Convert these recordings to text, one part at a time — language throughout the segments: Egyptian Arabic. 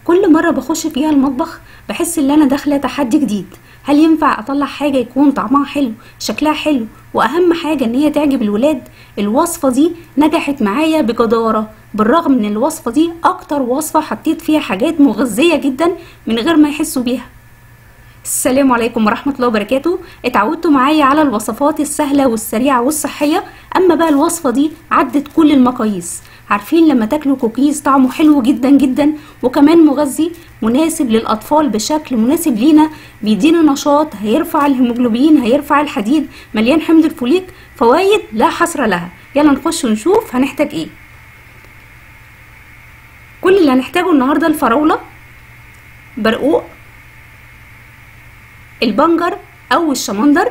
كل مرة بخش فيها المطبخ بحس ان انا داخلة تحدي جديد هل ينفع اطلع حاجة يكون طعمها حلو شكلها حلو واهم حاجة ان هي تعجب الولاد الوصفة دي نجحت معايا بجدارة بالرغم من الوصفة دي اكتر وصفة حطيت فيها حاجات مغذية جدا من غير ما يحسوا بيها السلام عليكم ورحمة الله وبركاته اتعودتوا معايا على الوصفات السهلة والسريعة والصحية اما بقى الوصفة دي عدت كل المقاييس عارفين لما تاكلوا كوكيز طعمه حلو جدا جدا وكمان مغذي مناسب للاطفال بشكل مناسب لينا بيدينا نشاط هيرفع الهيموجلوبين هيرفع الحديد مليان حمض الفوليك فوائد لا حصر لها يلا نخش ونشوف هنحتاج ايه كل اللي هنحتاجه النهارده الفراوله برقوق البنجر او الشمندر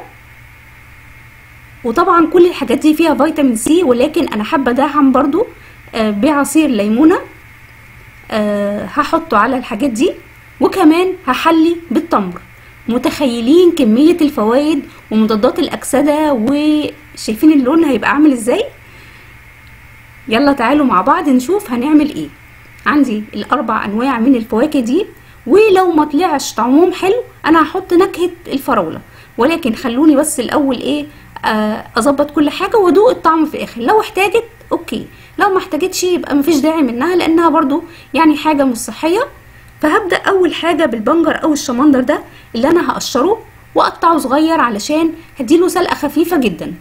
وطبعا كل الحاجات دي فيها فيتامين سي ولكن انا حابه ادعم برضو آه بعصير ليمونه آه هحطه على الحاجات دي وكمان هحلي بالتمر متخيلين كميه الفوائد ومضادات الاكسده وشايفين اللون هيبقى عامل ازاي يلا تعالوا مع بعض نشوف هنعمل ايه عندي الاربع انواع من الفواكه دي ولو ما طلعش طعمهم حلو انا هحط نكهه الفراوله ولكن خلوني بس الاول ايه اظبط كل حاجه وادوق الطعم في الاخر لو احتاجت اوكي لو ما احتاجتش يبقى مفيش داعي منها لانها برضو يعني حاجه مش صحيه فهبدا اول حاجه بالبنجر او الشمندر ده اللي انا هقشره واقطعه صغير علشان هديله سلقه خفيفه جدا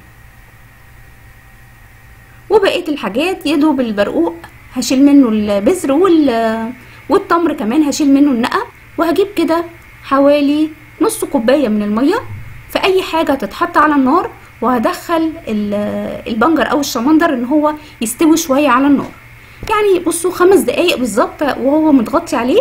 وبقيه الحاجات يدوب البرقوق هشيل منه البذر وال والتمر كمان هشيل منه النقع وهجيب كده حوالي نص كوبايه من الميه في اي حاجه تتحط على النار وهدخل البنجر او الشمندر ان هو يستوي شويه على النار يعني بصوا خمس دقايق بالظبط وهو متغطي عليه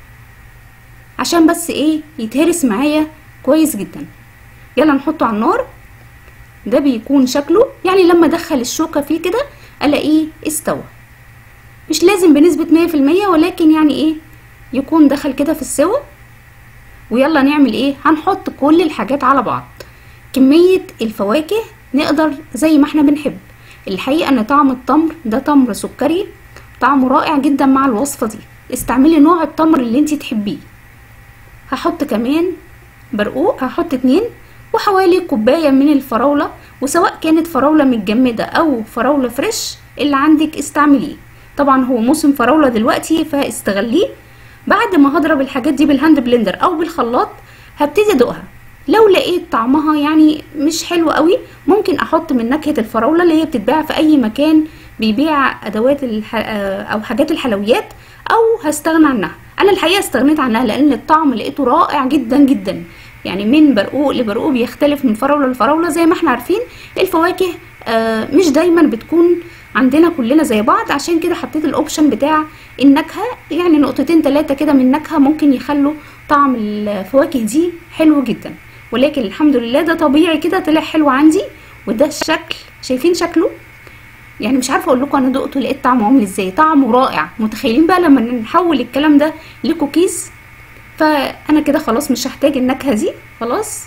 عشان بس ايه يتهرس معايا كويس جدا يلا نحطه على النار ده بيكون شكله يعني لما ادخل الشوكه فيه كده الاقيه استوى مش لازم بنسبة مية في المية ولكن يعني ايه يكون دخل كده في السوا ويلا نعمل ايه هنحط كل الحاجات على بعض كمية الفواكه نقدر زي ما احنا بنحب الحقيقة ان طعم التمر ده تمر سكري طعمه رائع جدا مع الوصفة دي استعملي نوع التمر اللي انتي تحبيه هحط كمان برقوق هحط اتنين وحوالي كوباية من الفراولة وسواء كانت فراولة متجمدة او فراولة فريش اللي عندك استعمليه طبعا هو موسم فراولة دلوقتي فاستغليه بعد ما هضرب الحاجات دي بالهاند بلندر او بالخلاط هبتدي ادوقها لو لقيت طعمها يعني مش حلو قوي ممكن احط من نكهة الفراولة اللي هي بتتباع في اي مكان بيبيع ادوات الح... او حاجات الحلويات او هستغنى عنها انا الحقيقة استغنيت عنها لان الطعم لقيته رائع جدا جدا يعني من برقوق لبرقوق بيختلف من فراولة لفراولة زي ما احنا عارفين الفواكه آه مش دايما بتكون عندنا كلنا زي بعض عشان كده حطيت الاوبشن بتاع النكهه يعني نقطتين ثلاثه كده من نكهه ممكن يخلوا طعم الفواكه دي حلو جدا ولكن الحمد لله ده طبيعي كده طلع حلو عندي وده الشكل شايفين شكله يعني مش عارفه اقول لكم انا دقته لقيت طعمه عامل ازاي طعمه رائع متخيلين بقى لما نحول الكلام ده لكوكيز فانا كده خلاص مش هحتاج النكهه دي خلاص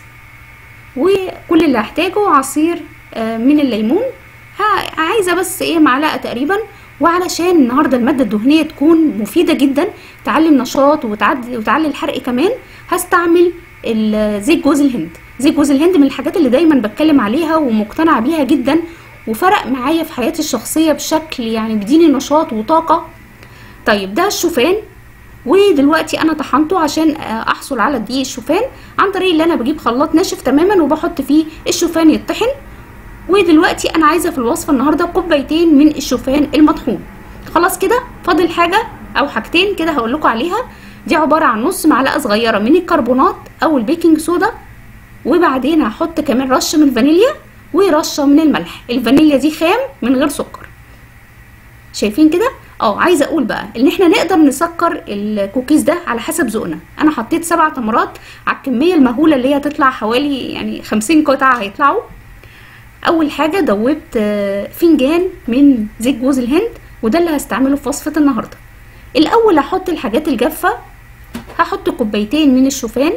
وكل اللي هحتاجه عصير من الليمون عايزه بس ايه معلقه تقريبا وعلشان النهارده الماده الدهنيه تكون مفيده جدا تعلي النشاط وتعدي وتعلي الحرق كمان هستعمل زيت جوز الهند زيت جوز الهند من الحاجات اللي دايما بتكلم عليها ومقتنعه بيها جدا وفرق معايا في حياتي الشخصيه بشكل يعني بيديني نشاط وطاقه طيب ده الشوفان ودلوقتي انا طحنته عشان احصل على دقيق الشوفان عن طريق اللي انا بجيب خلاط ناشف تماما وبحط فيه الشوفان يطحن ودلوقتي انا عايزه في الوصفه النهارده كوبايتين من الشوفان المطحون خلاص كده فاضل حاجه او حاجتين كده هقول لكم عليها دي عباره عن نص معلقه صغيره من الكربونات او البيكنج صودا وبعدين هحط كمان رشه من الفانيليا ورشه من الملح الفانيليا دي خام من غير سكر شايفين كده اه عايزه اقول بقى ان احنا نقدر نسكر الكوكيز ده على حسب ذوقنا انا حطيت سبع تمرات على الكميه المهوله اللي هي هتطلع حوالي يعني خمسين قطعه هيطلعوا اول حاجه دوبت فنجان من زيت جوز الهند وده اللي هستعمله في وصفه النهارده الاول هحط الحاجات الجافه هحط كوبايتين من الشوفان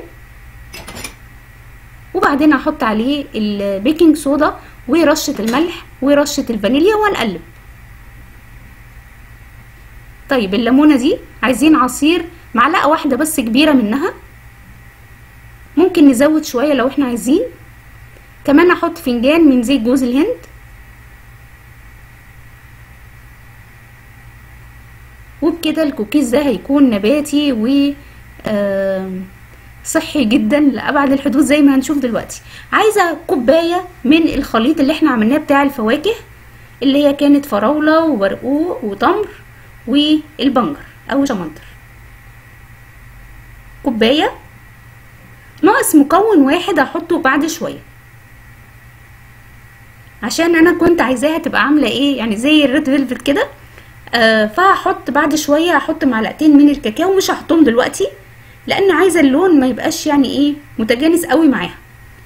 وبعدين هحط عليه البيكنج صودا ورشه الملح ورشه الفانيليا وهنقلب طيب الليمونه دي عايزين عصير معلقة واحدة بس كبيرة منها ممكن نزود شوية لو احنا عايزين كمان احط فنجان من زيت جوز الهند وبكده الكوكيز ده هيكون نباتي و صحي جدا لابعد الحدود زي ما هنشوف دلوقتي عايزه كوبايه من الخليط اللي احنا عملناه بتاع الفواكه اللي هي كانت فراوله وبرقوق وتمر والبنجر او شمندر كوبايه ناقص مكون واحد هحطه بعد شويه عشان انا كنت عايزاها تبقى عامله ايه يعني زي الريد فيلفت كده آه فهحط بعد شويه هحط معلقتين من الكاكاو مش هحطهم دلوقتي لان عايزه اللون ما يبقاش يعني ايه متجانس قوي معاها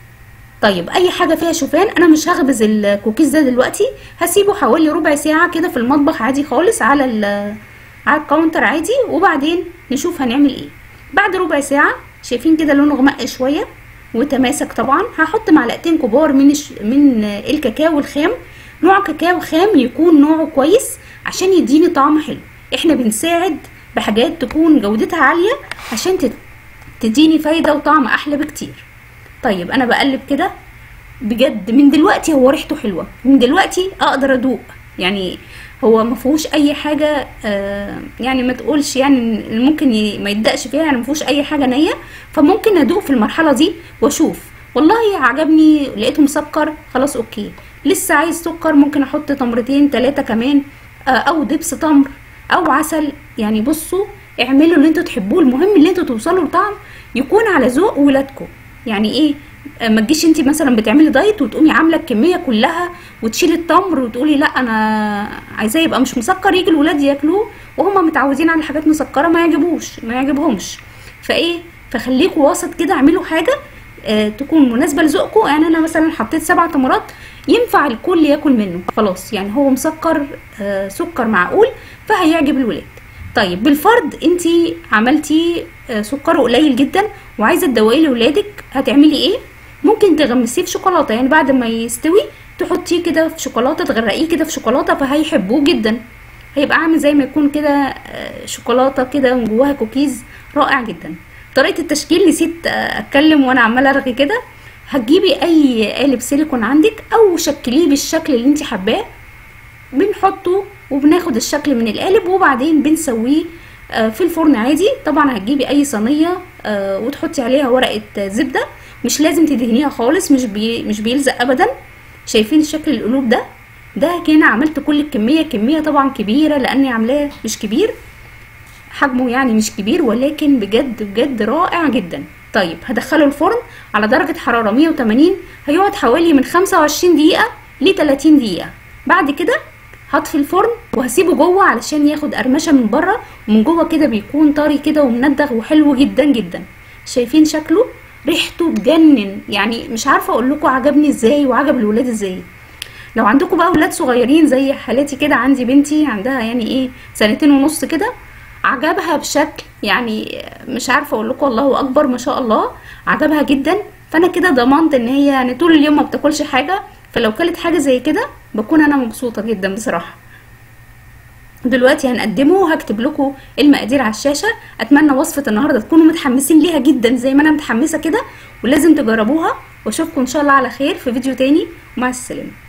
طيب اي حاجه فيها شوفان انا مش هخبز الكوكيز ده دلوقتي هسيبه حوالي ربع ساعه كده في المطبخ عادي خالص على على الكاونتر عادي وبعدين نشوف هنعمل ايه بعد ربع ساعه شايفين كده لونه غمق شويه وتماسك طبعا هحط معلقتين كبار من الش... من الكاكاو الخام نوع كاكاو خام يكون نوعه كويس عشان يديني طعم حلو احنا بنساعد بحاجات تكون جودتها عاليه عشان تديني فايده وطعم احلى بكتير طيب انا بقلب كده بجد من دلوقتي هو ريحته حلوه من دلوقتي اقدر ادوق يعني هو ما فيهوش اي حاجه آه يعني ما تقولش يعني ممكن ما يدقش فيها يعني ما فيهوش اي حاجه نيه فممكن ادوق في المرحله دي واشوف والله عجبني لقيته مسكر خلاص اوكي لسه عايز سكر ممكن احط تمرتين ثلاثه كمان آه او دبس تمر او عسل يعني بصوا اعملوا اللي انتوا تحبوه المهم اللي انتوا توصلوا لطعم يكون على ذوق ولادكم يعني ايه ما تجيش انت مثلا بتعملي دايت وتقومي عامله الكميه كلها وتشيلي التمر وتقولي لا انا عايزاه يبقى مش مسكر يجي الولاد ياكلوه وهم متعودين على حاجات مسكره ما يعجبوش ما يعجبهمش فايه فخليكوا وسط كده اعملوا حاجه آه تكون مناسبه لذوقكم يعني انا مثلا حطيت سبع تمرات ينفع الكل ياكل منه خلاص يعني هو مسكر آه سكر معقول فهيعجب الولاد طيب بالفرض انت عملتي آه سكره قليل جدا وعايزه تدوقيه لاولادك هتعملي ايه ممكن تغمسيه في شوكولاته يعني بعد ما يستوي تحطيه كده في شوكولاته تغرقيه كده في شوكولاته فهيحبوه جدا هيبقى عامل زي ما يكون كده شوكولاته كده من جواها كوكيز رائع جدا طريقه التشكيل نسيت اتكلم وانا عماله ارغي كده هتجيبي اي قالب سيليكون عندك او شكليه بالشكل اللي انت حباه بنحطه وبناخد الشكل من القالب وبعدين بنسويه في الفرن عادي طبعا هتجيبي اي صينيه وتحطي عليها ورقه زبده مش لازم تدهنيها خالص مش بي مش بيلزق ابدا شايفين شكل القلوب ده ده كده عملت كل الكميه كميه طبعا كبيره لاني عاملاه مش كبير حجمه يعني مش كبير ولكن بجد بجد رائع جدا طيب هدخله الفرن على درجه حراره 180 هيقعد حوالي من 25 دقيقه ل 30 دقيقه بعد كده هطفي الفرن وهسيبه جوه علشان ياخد قرمشه من بره ومن جوه كده بيكون طري كده ومندغ وحلو جدا جدا شايفين شكله ريحته تجنن يعني مش عارفه اقول لكم عجبني ازاي وعجب الولاد ازاي لو عندكم بقى ولاد صغيرين زي حالتي كده عندي بنتي عندها يعني ايه سنتين ونص كده عجبها بشكل يعني مش عارفه اقول لكم الله اكبر ما شاء الله عجبها جدا فانا كده ضمنت ان هي يعني طول اليوم ما بتاكلش حاجه فلو كلت حاجه زي كده بكون انا مبسوطه جدا بصراحه دلوقتي هنقدمه وهكتب لكم المقادير على الشاشه اتمنى وصفه النهارده تكونوا متحمسين ليها جدا زي ما انا متحمسه كده ولازم تجربوها واشوفكم ان شاء الله على خير في فيديو تاني ومع السلامه